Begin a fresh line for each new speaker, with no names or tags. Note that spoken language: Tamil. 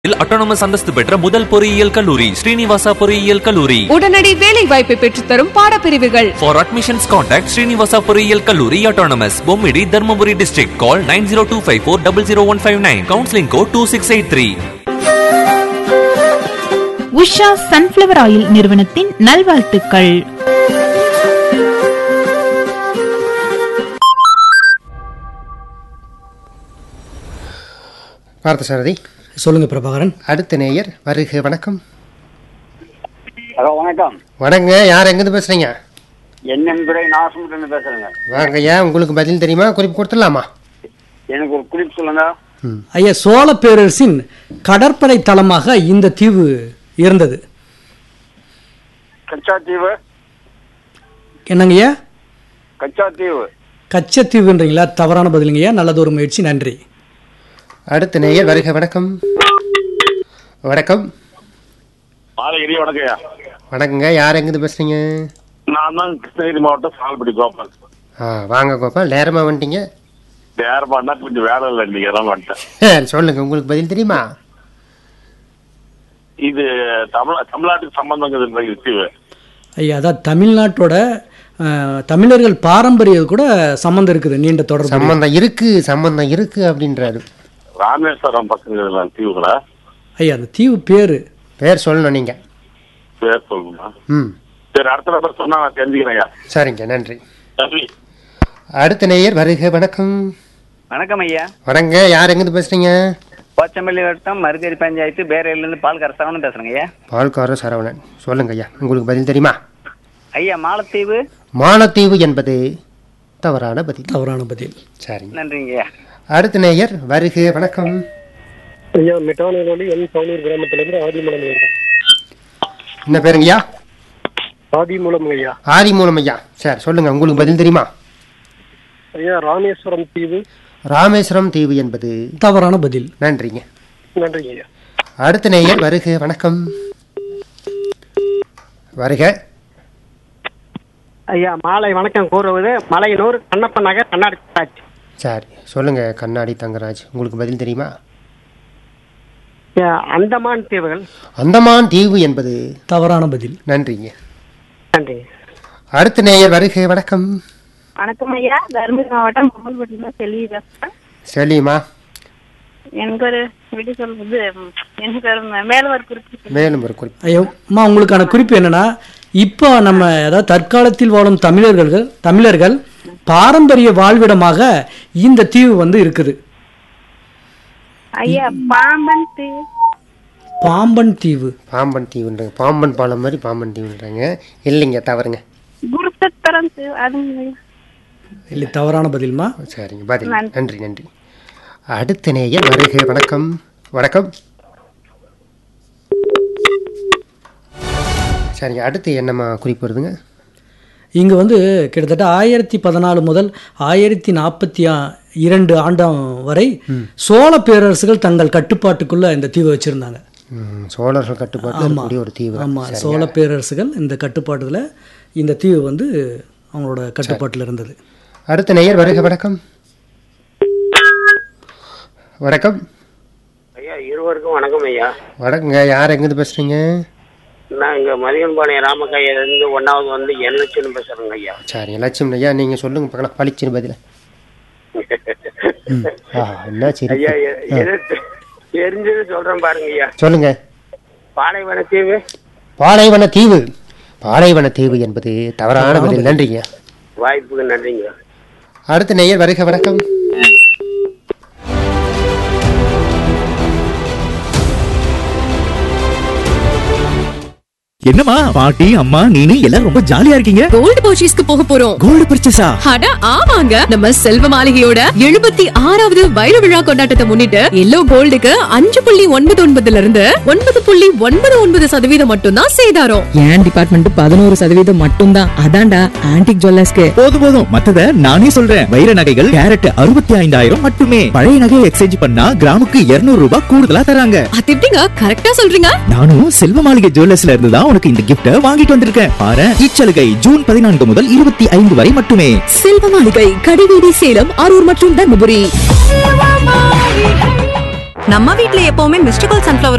அட்டானமஸ் அந்தஸ்து பெற்ற முதல் பொறியியல் கல்லூரி ஸ்ரீனிவாசா பொறியியல் கல்லூரி
உடனடி வேலை வாய்ப்பை பெற்றுத்தரும் பாடப்பிரிவுகள்
For admissions, contact Srinivasa பொறியியல் கல்லூரி Autonomous, Bommidi Dharmapuri district. Call 90254 Counseling code 2683.
Usha sunflower oil நிறுவனத்தின் நல்வாழ்த்துக்கள்
பார்த்தசாரதி
சொல்லுங்க பிரபாகரன்
அடுத்த நேயர் வருக வணக்கம்
ஹலோ வணக்கம்
வணங்க யார் எங்கேருந்து பேசுறீங்க
என்எம் துறை நாசமுட்டு பேசுறேங்க
வாங்க ஐயா உங்களுக்கு பதில் தெரியுமா குறிப்பு கொடுத்துடலாமா
எனக்கு ஒரு குறிப்பு சொல்லுங்க
ஐயா சோழ பேரரசின் கடற்படை தளமாக இந்த தீவு இருந்தது
கச்சாத்தீவு
என்னங்கய்யா
கச்சாத்தீவு
கச்சத்தீவுன்றீங்களா தவறான பதிலுங்கய்யா நல்லது ஒரு முயற்சி நன்றி
அடுத்த நேயர் வருக வணக்கம் வணக்கம்
மாலகிரி வணக்கம்யா
வணக்கங்க யார் எங்கேருந்து பேசுறீங்க
நான் தான் கிருஷ்ணகிரி மாவட்டம் சால்படி கோபால்
ஆ வாங்க கோபால் நேரமாக வந்துட்டீங்க
நேரமானா கொஞ்சம் வேலை இல்லை இன்னைக்கு அதான் வந்துட்டேன்
சரி, சொல்லுங்க உங்களுக்கு பதில் தெரியுமா
இது தமிழ் தமிழ்நாட்டுக்கு சம்பந்தங்கிறது இந்த தீவு
ஐயா அதான் தமிழ்நாட்டோட அஹ், தமிழர்கள் பாரம்பரியம் கூட சம்மந்தம் இருக்குது நீண்ட தொடர்பு
சம்பந்தம் இருக்கு சம்பந்தம் இருக்கு அப்படின்றாரு
ராமேஸ்வரம் பக்கங்கிறதுல தீவுங்களா
ஐயா அந்த தீவு பேரு
பேர் சொல்லணும் நீங்க
பேர் சொல்லணுமா
ம்
சரி அடுத்த நம்பர் சொன்னா நான் தெரிஞ்சுக்கிறேன்யா
சரிங்க நன்றி
நன்றி
அடுத்த நேயர் வருக வணக்கம்
வணக்கம் ஐயா
வணங்க யார் எங்கேருந்து பேசுறீங்க
போச்சம்பள்ளி வட்டம் மருகரி பஞ்சாயத்து பேரையிலேருந்து பால் கரசரவன் பேசுறேங்க ஐயா
பால்கார சரவணன் சொல்லுங்க ஐயா உங்களுக்கு பதில் தெரியுமா
ஐயா மாலத்தீவு
மாலத்தீவு என்பது தவறான பதில்
தவறான பதில்
சரிங்க
நன்றிங்க ஐயா
அடுத்த நேயர் வருக வணக்கம்
ஐயா மெட்டானோலி என் சவுனூர் கிராமத்திலிருந்து ஆதிமூலம் ஐயா
என்ன பேருங்கய்யா
ஆதிமூலம் ஐயா
ஆதி மூலம் ஐயா சரி சொல்லுங்க உங்களுக்கு பதில் தெரியுமா
ஐயா ராமேஸ்வரம் தீவு
ராமேஸ்வரம் தீவு என்பது
தவறான பதில்
நன்றிங்க
நன்றிங்க ஐயா
அடுத்த நேயர் வருக வணக்கம் வருக
ஐயா மாலை வணக்கம் கூறுவது மலையனூர் கண்ணப்ப நகர் கண்ணாடி காட்சி
சரி சொல்லுங்க கண்ணாடி தங்கராஜ் உங்களுக்கு பதில் தெரியுமா
ஐயா, அந்தமான் தீவுகள்
அந்தமான் தீவு என்பது
தவறான பதில்
நன்றிங்க
நன்றிங்க
அடுத்த நேயர் வருக வணக்கம்
வணக்கம் ஐயா தருமபுரி மாவட்டம் பொம்மல்பட்டியில் செல்வி பேசுறேன்
செல்லியுமா
எனக்கு ஒரு விடி சொல்றது ம், எனக்கு ஒரு மே- மேல ஒரு குறிப்பு
மேலும் ஒரு குறிப்பு
ஐயா அம்மா உங்களுக்கான குறிப்பு என்னன்னா இப்போ நம்ம அதாவது தற்காலத்தில் வாழும் தமிழர்கள் தமிழர்கள் பாரம்பரிய வாழ்விடமாக இந்த தீவு வந்து இருக்குது
ஐயா பாம்பன் தீவு
பாம்பன் தீவு
பாம்பன் தீவுன்றாங்க பாம்பன் பாலம் மாதிரி பாம்பன் தீவுன்றாங்க இல்லைங்க தவறுங்க
குருசத்தரம் தீவு அதுங்க ஐயா.
இல்லை தவறான பதில்மா
சரிங்க பதில்
நன்றி.
நன்றி நன்றி அடுத்த நேயர் வருக வணக்கம் வணக்கம் சரிங்க அடுத்து என்னம்மா குறிப்பு வருதுங்க
இங்கே வந்து கிட்டத்தட்ட ஆயிரத்தி பதினாலு முதல் ஆயிரத்தி நாற்பத்தி இரண்டு ஆண்டாம் வரை சோழ பேரரசுகள் தங்கள் கட்டுப்பாட்டுக்குள்ள இந்த தீவை வச்சிருந்தாங்க
ம், சோழர்கள் கட்டுப்பாட்டில் இருக்கக்கூடிய ஒரு தீவு
ஆமா சோழ பேரரசுகள் இந்த கட்டுப்பாட்டுல இந்த தீவு வந்து அவங்களோட கட்டுப்பாட்டில் இருந்தது
அடுத்த நேயர் வருக வணக்கம் வணக்கம்
ஐயா இருவருக்கும் வணக்கம் ஐயா
வணக்கங்க யார் எங்கேருந்து பேசுறீங்க
நான் இங்க மதியன்பாளையம் ராமக்காயிலிருந்து ஒன்னாவது வந்து என் லட்சம் பேசுறேங்க ஐயா
சரி லட்சுமி ஐயா நீங்க சொல்லுங்க பார்க்கலாம் பளிச்சுன்னு பதில ம். ஆ, என்ன சரி
ஐயா எ- எது தெ- தெரிஞ்சது சொல்றேன் பாருங்க ஐயா
சொல்லுங்க
பாலைவன தீவு
பாலைவன தீவு பாலைவன தீவு என்பது தவறான பதில் நன்றிங்க
வாய்ப்புக்கு நன்றிங்க
அடுத்த நேயர் வருக வணக்கம்
என்னம்மா பாட்டி அம்மா நீனு எல்லாரும் ரொம்ப ஜாலியா இருக்கீங்க
கோல்டு பர்ச்சேஸ்க்கு போக போறோம்
கோல்டு பர்ச்சேஸா
அட ஆமாங்க நம்ம செல்வ மாளிகையோட எழுபத்தி ஆறாவது வைர விழா கொண்டாட்டத்தை முன்னிட்டு எல்லோ கோல்டுக்கு அஞ்சு புள்ளி ஒன்பது ஒன்பதுல இருந்து ஒன்பது புள்ளி ஒன்பது ஒன்பது சதவீதம் மட்டும்தான் சேதாரம்
என் டிபார்ட்மெண்ட் பதினோரு சதவீதம் மட்டும்தான் அதான்டா ஆன்டிக் ஜுவல்லர்ஸ்க்கு
போதும் போதும் மத்தத நானே சொல்றேன் வைர நகைகள் கேரட் அறுபத்தி ஐந்தாயிரம் மட்டுமே பழைய நகையை எக்ஸ்சேஞ்ச் பண்ணா கிராமுக்கு 200 ரூபாய் கூடுதலா தராங்க
அது எப்படிங்க கரெக்டா சொல்றீங்க
நானும் செல்வ மாளிகை ஜுவல்லர்ஸ்ல இருந்து தான் உனக்கு இந்த கிஃப்ட வாங்கிட்டு வந்திருக்கேன் பாரு இச்சலுகை ஜூன் பதினான்கு முதல் இருபத்தி ஐந்து வரை மட்டுமே
செல்வ மாளிகை கடிவீதி சேலம் அரூர் மற்றும் தர்மபுரி
நம்ம வீட்ல எப்பவுமே மிஸ்டர் கோல் சன்ஃபிளவர்